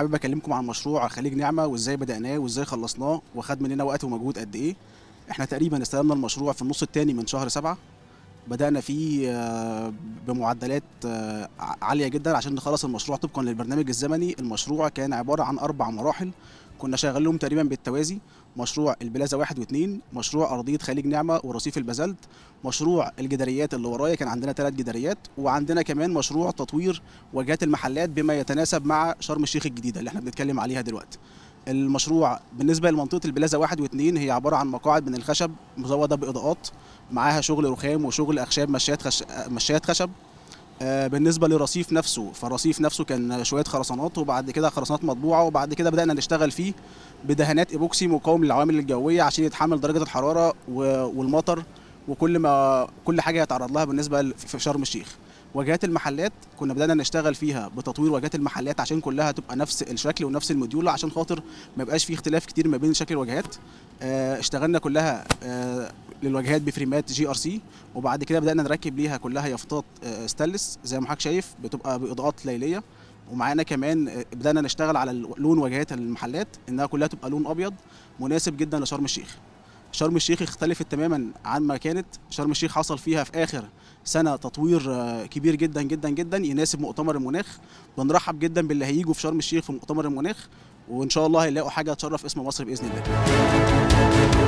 حابب اكلمكم عن مشروع خليج نعمه وازاي بدأناه وازاي خلصناه وخد مننا وقت ومجهود قد ايه احنا تقريبا استلمنا المشروع في النص الثاني من شهر سبعة بدأنا فيه آه، بمعدلات آه، عالية جدا عشان نخلص المشروع طبقا للبرنامج الزمني المشروع كان عبارة عن أربع مراحل كنا شغالهم تقريبا بالتوازي مشروع البلازا واحد واثنين مشروع أرضية خليج نعمة ورصيف البازلت مشروع الجداريات اللي ورايا كان عندنا ثلاث جداريات وعندنا كمان مشروع تطوير واجهات المحلات بما يتناسب مع شرم الشيخ الجديدة اللي احنا بنتكلم عليها دلوقتي المشروع بالنسبة لمنطقة البلازا واحد واثنين هي عبارة عن مقاعد من الخشب مزودة بإضاءات معاها شغل رخام وشغل أخشاب مشايات خش... مشايات خشب آه، بالنسبه للرصيف نفسه فالرصيف نفسه كان شويه خرسانات وبعد كده خرسانات مطبوعه وبعد كده بدانا نشتغل فيه بدهانات ايبوكسي مقاوم للعوامل الجويه عشان يتحمل درجه الحراره و- والمطر وكل ما كل حاجه يتعرض لها بالنسبه ل- في شرم الشيخ واجهات المحلات كنا بدانا نشتغل فيها بتطوير واجهات المحلات عشان كلها تبقى نفس الشكل ونفس الموديول عشان خاطر ما يبقاش فيه اختلاف كتير ما بين شكل الواجهات آه، اشتغلنا كلها آه، للواجهات بفريمات جي ار سي وبعد كده بدانا نركب ليها كلها يافطات آه، ستانلس زي ما حضرتك شايف بتبقى باضاءات ليليه ومعانا كمان آه، بدانا نشتغل على ال- لون واجهات المحلات انها كلها تبقى لون ابيض مناسب جدا لشرم الشيخ شرم الشيخ اختلفت تماما عن ما كانت شرم الشيخ حصل فيها في اخر سنه تطوير آه، كبير جدا جدا جدا يناسب مؤتمر المناخ بنرحب جدا باللي هيجوا في شرم الشيخ في مؤتمر المناخ وان شاء الله هيلاقوا حاجه تشرف اسم مصر باذن الله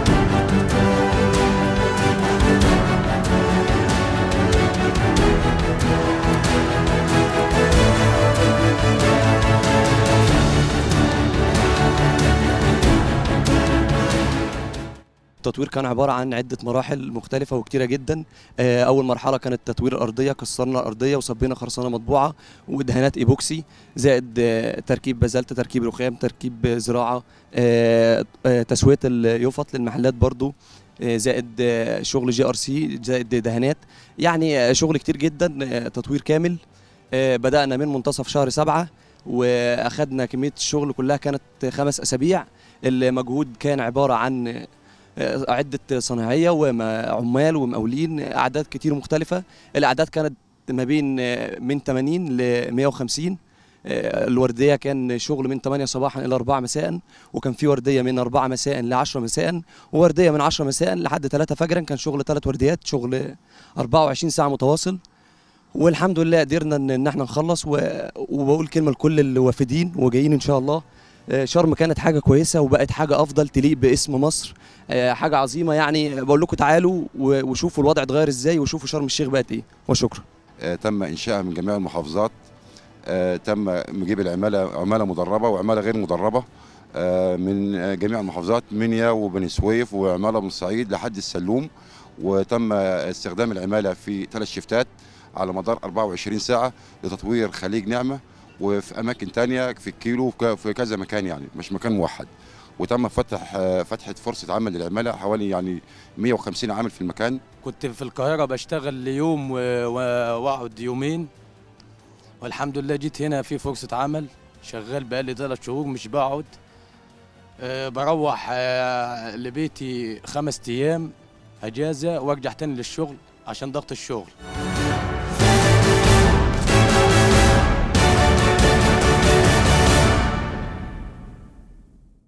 التطوير كان عبارة عن عدة مراحل مختلفة وكتيرة جدا آه، أول مرحلة كانت تطوير الأرضية كسرنا الأرضية وصبينا خرسانة مطبوعة ودهانات إيبوكسي زائد آه، تركيب بازلت تركيب رخام تركيب زراعة آه، آه، تسوية اليوفط للمحلات برضو آه، زائد آه، شغل جي ار سي زائد دهانات يعني آه، شغل كتير جدا آه، تطوير كامل آه، بدأنا من منتصف شهر سبعة وأخدنا كمية الشغل كلها كانت خمس أسابيع المجهود كان عبارة عن عدة صناعية وعمال ومقاولين أعداد كتير مختلفة الأعداد كانت ما بين من 80 ل 150 الوردية كان شغل من 8 صباحا إلى 4 مساء وكان في وردية من 4 مساء ل 10 مساء ووردية من 10 مساء لحد 3 فجرا كان شغل ثلاث ورديات شغل 24 ساعة متواصل والحمد لله قدرنا ان إن احنا نخلص و... وبقول كلمه لكل الوافدين وجايين ان شاء الله آه، شرم كانت حاجه كويسه وبقت حاجه افضل تليق باسم مصر آه، حاجه عظيمه يعني بقول لكم تعالوا و- وشوفوا الوضع اتغير ازاي وشوفوا شرم الشيخ بقت ايه وشكرا آه، تم انشائها من جميع المحافظات آه، تم نجيب العماله عماله مدربه وعماله غير مدربه آه، من آه، جميع المحافظات منيا وبني سويف وعماله من الصعيد لحد السلوم وتم استخدام العماله في ثلاث شفتات على مدار 24 ساعه لتطوير خليج نعمه وفي اماكن تانية في الكيلو وك- في كذا مكان يعني مش مكان موحد وتم فتح آه، فتحه فرصه عمل للعماله حوالي يعني 150 عامل في المكان كنت في القاهرة بشتغل ليوم و- و- واقعد يومين والحمد لله جيت هنا في فرصة عمل شغال بقالي ثلاث شهور مش بقعد أه بروح أه لبيتي خمس أيام أجازة وأرجع تاني للشغل عشان ضغط الشغل